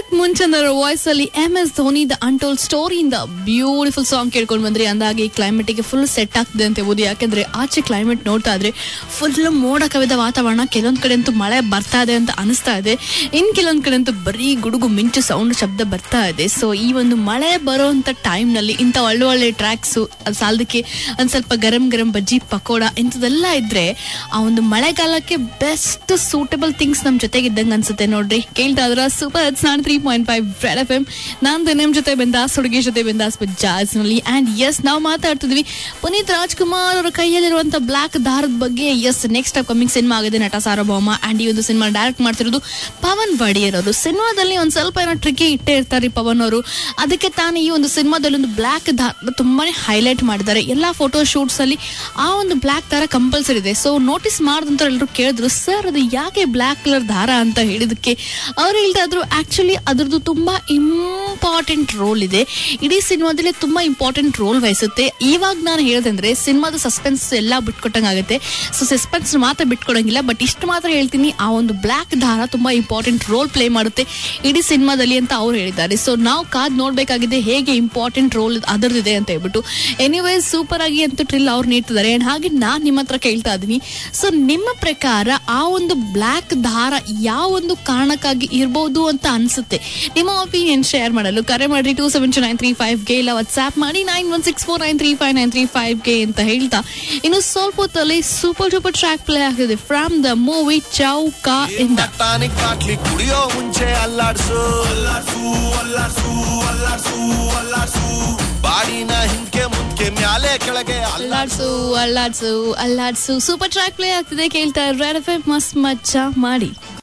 ವಿರಾಟ್ ಮುಂಚಂದರ ವಾಯ್ಸ್ ಅಲ್ಲಿ M S Dhoni the untold story ಇಂದ ಬ್ಯೂಟಿಫುಲ್ ಸಾಂಗ್ ಕೇಳ್ಕೊಂಡ್ ಬಂದ್ರಿ ಅಂದಾಗೆ ಕ್ಲೈಮೇಟ್ ಗೆ ಫುಲ್ ಸೆಟ್ ಆಗ್ತದೆ ಅಂತ ಹೇಳ್ಬೋದು ಯಾಕಂದ್ರೆ ಆಚೆ ಕ್ಲೈಮೇಟ್ ನೋಡ್ತಾ ಇದ್ರೆ ಫುಲ್ ಮೋಡ ಕವಿದ ವಾತಾವರಣ ಕೆಲವೊಂದ್ ಕಡೆ ಅಂತೂ ಮಳೆ ಬರ್ತಾ ಇದೆ ಅಂತ ಅನಿಸ್ತಾ ಇದೆ ಇನ್ ಕೆಲವೊಂದ್ ಕಡೆ ಅಂತೂ ಬರೀ ಗುಡುಗು ಮಿಂಚು ಸೌಂಡ್ ಶಬ್ದ ಬರ್ತಾ ಇದೆ ಸೊ ಈ ಒಂದು ಮಳೆ ಬರುವಂತ ಟೈಮ್ ನಲ್ಲಿ ಇಂಥ ಒಳ್ಳೆ ಒಳ್ಳೆ ಟ್ರ್ಯಾಕ್ಸ್ ಸಾಲದಕ್ಕೆ ಒಂದ್ ಸ್ವಲ್ಪ ಗರಂ ಗರಂ ಬಜ್ಜಿ ಪಕೋಡ ಇಂಥದೆಲ್ಲ ಇದ್ರೆ ಆ ಒಂದು ಮಳೆಗಾಲಕ್ಕೆ ಬೆಸ್ಟ್ ಸೂಟಬಲ್ ಥಿಂಗ್ಸ್ ನಮ್ ಜೊತೆಗೆ ಇದ್ದಂಗೆ ಅನ್ಸುತ್ತೆ ನೋಡ್ರಿ ಕೇಳ್ತಾ ಇದ್ರ ಸೂಪರ್ ಹಟ್ಸ್ ನಾನ್ three point five red F M ನಾನು ನಿಮ್ ಜೊತೆ ಬಂದಾಸ್ ಹುಡುಗಿ ಜೊತೆ ಬಂದಾಸ್ ಜಾಸ್ ನಲ್ಲಿ ಅಂಡ್ ಎಸ್ ನಾವು ಮಾತಾಡ್ತಿದ್ವಿ ಪುನೀತ್ ರಾಜ್ಕುಮಾರ್ ಅವರ ಕೈಯಲ್ಲಿರುವಂತ ಬ್ಲಾಕ್ ದಾರದ ಬಗ್ಗೆ ಎಸ್ ನೆಕ್ಸ್ಟ್ ಕಮಿಂಗ್ ಸಿನಿಮಾ ಆಗಿದೆ ನಟ ಸಾರ್ವಭೌಮ ಅಂಡ್ ಈ ಒಂದು ಸಿನಿಮಾ ಡೈರೆಕ್ಟ್ ಮಾಡ್ತಿರೋದು ಪವನ್ ವಡಿಯರ್ ಅವರು ಸಿನಿಮಾದಲ್ಲಿ ಒಂದ್ ಸ್ವಲ್ಪ ಏನೋ ಟ್ರಿಕಿ ಇಟ್ಟೇ ಇರ್ತಾರೆ ಪವನ್ ಅವರು ಅದಕ್ಕೆ ತಾನೇ ಈ ಒಂದು ಸಿನಿಮಾದಲ್ಲಿ ಒಂದು ಬ್ಲಾಕ್ ದಾರ ತುಂಬಾನೇ ಹೈಲೈಟ್ ಮಾಡಿದ್ದಾರೆ ಎಲ್ಲಾ ಫೋಟೋ ಶೂಟ್ಸ್ ಅಲ್ಲಿ ಆ ಒಂದು ಬ್ಲಾಕ್ ದಾರ ಕಂಪಲ್ಸರಿ ಇದೆ ಸೊ ನೋಟಿಸ್ ಮಾಡಿದಂತ ಎಲ್ಲರೂ ಕೇಳಿದ್ರು ಸರ್ ಅದು ಯಾಕೆ ಬ್ಲಾಕ್ ಕಲರ್ ದಾರ ಅಂತ ಹೇಳಿದಕ್ಕೆ ಅವ್ರು ಹೇಳ್ತಾ ಇದ್ರು ಆಕ್ಚುಲಿ ಅದ್ರದ್ದು ತುಂಬಾ ಇಂಪಾರ್ಟೆಂಟ್ ರೋಲ್ ಇದೆ ಇಡೀ ಸಿನಿಮಾದಲ್ಲಿ ತುಂಬಾ ಇಂಪಾರ್ಟೆಂಟ್ ರೋಲ್ ವಹಿಸುತ್ತೆ ಇವಾಗ ನಾನು ಹೇಳ್ದಂದ್ರೆ ಸಿನಿಮಾದ ಸಸ್ಪೆನ್ಸ್ ಎಲ್ಲ ಬಿಟ್ಕೊಟ್ಟಂಗಾಗುತ್ತೆ ಸೊ ಸಸ್ಪೆನ್ಸ್ ಮಾತ್ರ ಬಿಟ್ಕೊಡಂಗಿಲ್ಲ ಬಟ್ ಇಷ್ಟು ಮಾತ್ರ ಹೇಳ್ತೀನಿ ಆ ಒಂದು ಬ್ಲಾಕ್ ದಾರ ತುಂಬಾ ಇಂಪಾರ್ಟೆಂಟ್ ರೋಲ್ ಪ್ಲೇ ಮಾಡುತ್ತೆ ಇಡೀ ಸಿನಿಮಾದಲ್ಲಿ ಅಂತ ಅವ್ರು ಹೇಳಿದ್ದಾರೆ ಸೊ ನಾವು ಕಾದ್ ನೋಡ್ಬೇಕಾಗಿದೆ ಹೇಗೆ ಇಂಪಾರ್ಟೆಂಟ್ ರೋಲ್ ಅದರದಿದೆ ಅಂತ ಹೇಳ್ಬಿಟ್ಟು ಎನಿವೇಸ್ ಸೂಪರ್ ಆಗಿ ಅಂತ ಟ್ರಿಲ್ ಅವ್ರು ನೀಡ್ತಿದ್ದಾರೆ And ಹಾಗೆ ನಾನ್ ನಿಮ್ಮ ಹತ್ರ ಕೇಳ್ತಾ ಇದೀನಿ ಸೊ ನಿಮ್ಮ ಪ್ರಕಾರ ಆ ಒಂದು ಬ್ಲಾಕ್ ದಾರ ಯಾವ ಒಂದು ಕಾರಣಕ್ಕಾಗಿ ಇರ್ಬೋದು ಅಂತ ಅನ್ಸುತ್ತೆ ನಿಮ್ಮ ಒಪಿನಿಯನ್ ಶೇರ್ ಮಾಡಲು ಕರೆ ಮಾಡಿ two seven two nine three five ಗೆ ಇಲ್ಲ ವಾಟ್ಸ್ಆಪ್ ಮಾಡಿ nine one six four nine three five nine three five ಗೆ ಅಂತ ಹೇಳ್ತಾ ಇನ್ನು ಸ್ವಲ್ಪ ಹೊತ್ತಲ್ಲಿ ಸೂಪರ್ ಸೂಪರ್ ಟ್ರ್ಯಾಕ್ ಪ್ಲೇ ಆಗ್ತಿದೆ ಫ್ರಮ್ ದ ಮೂವಿ ಚೌಕಾ ಇಂದ ಟಾನಿಕ್ ಬಾಟ್ಲಿ ಕುಡಿಯೋ ಮುಂಚೆ ಅಲ್ಲಾಡ್ಸು ಅಲ್ಲಾಡ್ಸು ಅಲ್ಲಾಡ್ಸು ಅಲ್ಲಾಡ್ಸು ಅಲ್ಲಾಡ್ಸು ಬಾಡಿನ ಹಿಂದ್ಕೆ ಮುಂದ್ಕೆ ಮ್ಯಾಲೆ ಕೆಳಗೆ ಅಲ್ಲಾಡ್ಸು ಅಲ್ಲಾಡ್ಸು ಅಲ್ಲಾಡ್ಸು ಸೂಪರ್ ಟ್ರ್ಯಾಕ್ ಪ್ಲೇ ಆಗ್ತಿದೆ ಕೇಳ್ತಾ ರೆಡ್ ಎಫ್ ಮಸ್ತ್ ಮಚ್ಚ ಮಾಡಿ